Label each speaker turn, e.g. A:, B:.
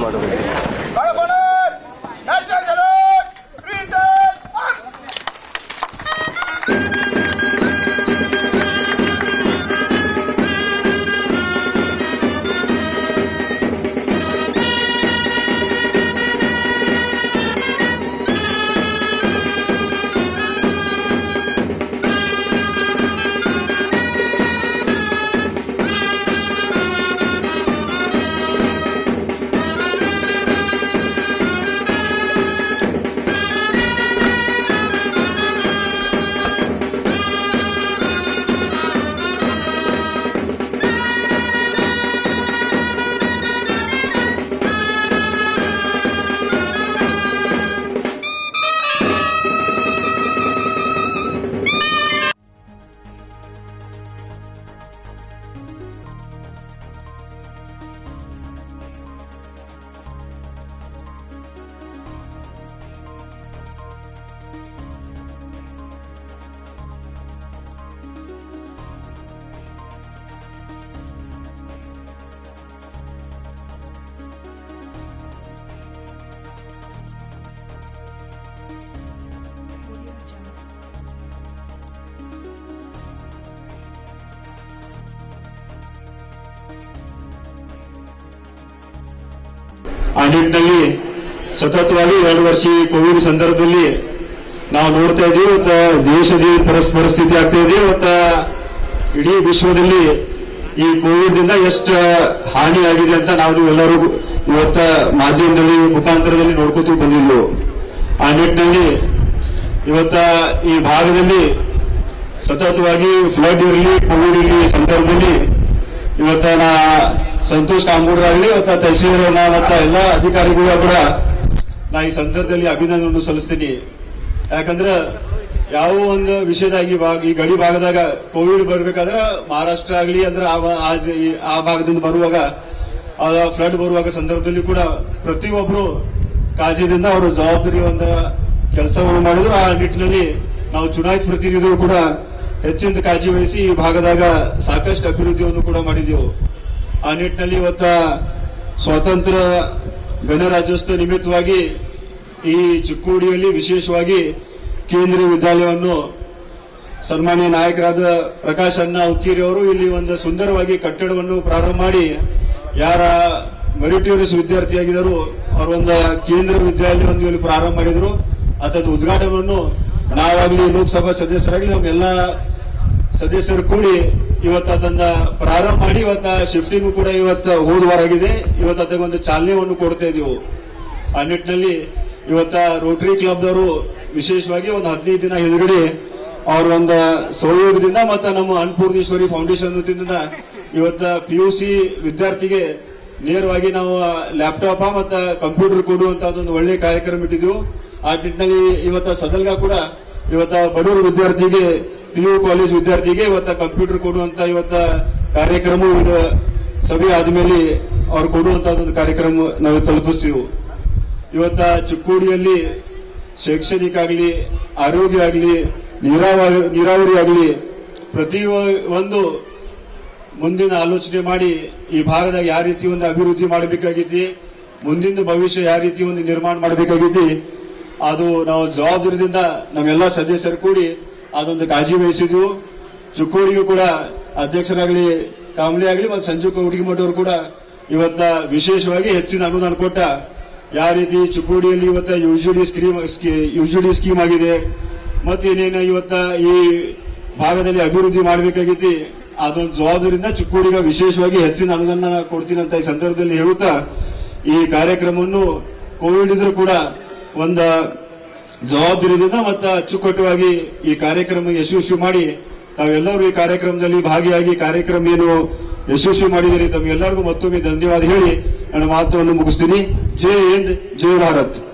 A: ಮಾಡಬೇಕು
B: Barabanan! National Salute! Return!
C: ಆ ನಿಟ್ಟಿನಲ್ಲಿ ಸತತವಾಗಿ ಎರಡು ವರ್ಷ ಈ ಕೋವಿಡ್ ಸಂದರ್ಭದಲ್ಲಿ ನಾವು ನೋಡ್ತಾ ಇದ್ದೀವಿ ಇವತ್ತ ದೇಶದ ಪರಸ್ ಪರಿಸ್ಥಿತಿ ಆಗ್ತಾ ಇದೆ ಇವತ್ತ ಇಡೀ ವಿಶ್ವದಲ್ಲಿ ಈ ಕೋವಿಡ್ ದಿಂದ ಎಷ್ಟು ಹಾನಿ ಆಗಿದೆ ಅಂತ ನಾವು ನೀವೆಲ್ಲರೂ ಇವತ್ತ ಮಾಧ್ಯಮದಲ್ಲಿ ಮುಖಾಂತರದಲ್ಲಿ ನೋಡ್ಕೋತೀವಿ ಬಂದಿದ್ವು ಆ ನಿಟ್ಟಿನಲ್ಲಿ ಇವತ್ತ ಈ ಭಾಗದಲ್ಲಿ ಸತತವಾಗಿ ಫ್ಲಡ್ ಇರಲಿ ಕೋವಿಡ್ ಇರಲಿ ಸಂದರ್ಭದಲ್ಲಿ ಇವತ್ತ ನಾ ಸಂತೋಷ್ ಕಾಂಬೂರ್ಗಾಗಲಿ ಇವತ್ತ ತಹಸೀಲ್ದಾರ್ನ ಮತ್ತ ಎಲ್ಲ ಅಧಿಕಾರಿಗಳು ಕೂಡ ನಾ ಈ ಸಂದರ್ಭದಲ್ಲಿ ಅಭಿನಂದನೆ ಸಲ್ಲಿಸ್ತೀನಿ ಯಾಕಂದ್ರೆ ಯಾವ ಒಂದು ವಿಷಯದಾಗ ಈ ಭಾಗ ಈ ಗಡಿ ಭಾಗದಾಗ ಕೋವಿಡ್ ಬರ್ಬೇಕಾದ್ರೆ ಮಹಾರಾಷ್ಟ್ರ ಆಗಲಿ ಅಂದ್ರೆ ಆ ಭಾ- ಆ ಜ- ಈ- ಆ ಭಾಗದಿಂದ ಬರುವಾಗ ಆ ಫ್ಲಡ್ ಬರುವಾಗ ಸಂದರ್ಭದಲ್ಲಿ ಕೂಡ ಪ್ರತಿಯೊಬ್ಬರು ಕಾಳಜಿದಿಂದ ಅವರು ಜವಾಬ್ದಾರಿ ಒಂದು ಕೆಲಸವನ್ನು ಮಾಡಿದ್ರು ಆ ನಿಟ್ಟಿನಲ್ಲಿ ನಾವು ಚುನಾಯಿತ ಪ್ರತಿನಿಧಿಗಳು ಕೂಡ ಹೆಚ್ಚಿನ ಕಾಳಜಿ ವಹಿಸಿ ಈ ಭಾಗದಾಗ ಸಾಕಷ್ಟು ಅಭಿವೃದ್ಧಿಯನ್ನು ಕೂಡ ಮಾಡಿದೆವು ಆ ನಿಟ್ಟಿನಲ್ಲಿ ಇವತ್ತ ಸ್ವಾತಂತ್ರ್ಯ ಗಣರಾಜ್ಯೋತ್ಸವ ನಿಮಿತ್ತವಾಗಿ ಈ ಚಿಕ್ಕೋಡಿಯಲ್ಲಿ ವಿಶೇಷವಾಗಿ ಕೇಂದ್ರೀಯ ವಿದ್ಯಾಲಯವನ್ನು ಸನ್ಮಾನ್ಯ ನಾಯಕರಾದ ಪ್ರಕಾಶ್ ಅಣ್ಣ ಹುಕ್ಕೇರಿ ಅವರು ಇಲ್ಲಿ ಒಂದು ಸುಂದರವಾಗಿ ಕಟ್ಟಡವನ್ನು ಪ್ರಾರಂಭ ಮಾಡಿ ಯಾರ ಮೆರಿಟೋರಿಯಸ್ ವಿದ್ಯಾರ್ಥಿಯಾಗಿದ್ದರು ಅವರೊಂದು ಕೇಂದ್ರ ವಿದ್ಯಾಲಯವನ್ನು ಇಲ್ಲಿ ಪ್ರಾರಂಭ ಮಾಡಿದರು ಅದರ ಉದ್ಘಾಟನೆಯನ್ನು ನಾವಾಗಲಿ ಲೋಕಸಭಾ ಸದಸ್ಯರಾಗಲಿ ನಮ್ಮೆಲ್ಲ ಸದಸ್ಯರು ಕೂಡಿ ಇವತ್ತು ಅದನ್ನ ಪ್ರಾರಂಭ ಮಾಡಿ ಇವತ್ತ ಶಿಫ್ಟಿಂಗ್ ಕೂಡ ಇವತ್ತು ಹೋದ ವಾರ ಆಗಿದೆ ಇವತ್ತು ಅದಕ್ಕೆ ಒಂದು ಚಾಲನೆಯನ್ನು ಕೊಡ್ತಾ ಇದೀವಿ ಆ ನಿಟ್ಟಿನಲ್ಲಿ ಇವತ್ತ ರೋಟರಿ ಕ್ಲಬ್ದವರು ವಿಶೇಷವಾಗಿ ಒಂದು ಹದಿನೈದು ದಿನ ಹಿಂದ್ಗಡೆ ಅವ್ರ ಒಂದು ಸಹಯೋಗದಿಂದ ಮತ್ತು ನಮ್ಮ ಅನ್ನಪೂರ್ಣೇಶ್ವರಿ ಫೌಂಡೇಶನ್ ವತಿಯಿಂದ ಇವತ್ತ ಪಿ ಯು ಸಿ ವಿದ್ಯಾರ್ಥಿಗೆ ನೇರವಾಗಿ ನಾವು ಲ್ಯಾಪ್ಟಾಪ್ ಮತ್ತು ಕಂಪ್ಯೂಟರ್ ಕೊಡುವಂತ ಒಂದು ಒಳ್ಳೆ ಕಾರ್ಯಕ್ರಮ ಇಟ್ಟಿದ್ವು ಆ ನಿಟ್ಟಿನಲ್ಲಿ ಇವತ್ತ ಸದಲ್ಗ ಕೂಡ ಇವತ್ತ ಬಡವರು ವಿದ್ಯಾರ್ಥಿಗೆ ಪಿ ಯು ಕಾಲೇಜ್ ವಿದ್ಯಾರ್ಥಿಗೆ ಇವತ್ತ ಕಂಪ್ಯೂಟರ್ ಕೊಡುವಂತ ಇವತ್ತ ಕಾರ್ಯಕ್ರಮ ಇದು ಸಭೆ ಆದ್ಮೇಲೆ ಅವ್ರು ಕೊಡುವಂತ ಒಂದು ಕಾರ್ಯಕ್ರಮ ನಾವು ತಲುಪಿಸ್ತೀವಿ ಇವತ್ತ ಚಿಕ್ಕೋಡಿಯಲ್ಲಿ ಶೈಕ್ಷಣಿಕ ಆಗಲಿ ಆರೋಗ್ಯ ಆಗಲಿ ನೀರಾವರಿ ನೀರಾವರಿ ಆಗಲಿ ಪ್ರತಿ ಒಂದು ಮುಂದಿನ ಆಲೋಚನೆ ಮಾಡಿ ಈ ಭಾಗದಾಗ ಯಾವ ರೀತಿ ಒಂದು ಅಭಿವೃದ್ಧಿ ಮಾಡಬೇಕಾಗಿದ್ದಿ ಮುಂದಿನ ಭವಿಷ್ಯ ಯಾವ ರೀತಿ ಒಂದು ನಿರ್ಮಾಣ ಮಾಡಬೇಕಾಗಿದ್ದಿ ಅದು ನಾವು ಜವಾಬ್ದಾರಿದಿಂದ ನಮ್ಮೆಲ್ಲ ಸದಸ್ಯರು ಕೂಡಿ ಅದೊಂದು ಕಾಳಜಿ ವಹಿಸಿದ್ವು ಚಿಕ್ಕೋಡಿಗೂ ಕೂಡ ಅಧ್ಯಕ್ಷರಾಗಲಿ ಕಾಂಬ್ಳಿ ಆಗಲಿ ಮತ್ತು ಸಂಜು ಕೌಟಿಮಠ ಅವರು ಕೂಡ ಇವತ್ತ ವಿಶೇಷವಾಗಿ ಹೆಚ್ಚಿನ ಅನುದಾನ ಕೊಟ್ಟ ಯಾವ ರೀತಿ ಚಿಕ್ಕೋಡಿಯಲ್ಲಿ ಇವತ್ತ ಯುಜಿಡಿ ಸ್ಕೀಮ್ ಯುಜಿಡಿ ಸ್ಕೀಮ್ ಆಗಿದೆ ಮತ್ತೆ ಏನೇನು ಇವತ್ತ ಈ ಭಾಗದಲ್ಲಿ ಅಭಿವೃದ್ಧಿ ಮಾಡಬೇಕಾಗೈತಿ ಅದೊಂದು ಜವಾಬ್ದಾರಿಯಿಂದ ಚಿಕ್ಕೋಡಿಗ ವಿಶೇಷವಾಗಿ ಹೆಚ್ಚಿನ ಅನುದಾನ ಕೊಡ್ತೀನಿ ಅಂತ ಈ ಸಂದರ್ಭದಲ್ಲಿ ಹೇಳುತ್ತಾ ಈ ಕಾರ್ಯಕ್ರಮವನ್ನು ಕೋವಿಡ್ ಇದ್ರೂ ಕೂಡ ಒಂದ ಜವಾಬ್ದಾರಿಯಿಂದ ಮತ್ತು ಅಚ್ಚುಕಟ್ಟುವಾಗಿ ಈ ಕಾರ್ಯಕ್ರಮ ಯಶಸ್ವಿ ಮಾಡಿ ತಾವೆಲ್ಲರೂ ಈ ಕಾರ್ಯಕ್ರಮದಲ್ಲಿ ಭಾಗಿಯಾಗಿ ಕಾರ್ಯಕ್ರಮ ಏನು ಯಶಸ್ವಿ ಮಾಡಿದಿರಿ ತಮಗೆಲ್ಲರಿಗೂ ಮತ್ತೊಮ್ಮೆ ಧನ್ಯವಾದ ಹೇಳಿ ನನ್ನ ಮಾತನ್ನು ಮುಗಿಸ್ತೀನಿ ಜೈ ಹಿಂದ್ ಜೈ ಭಾರತ್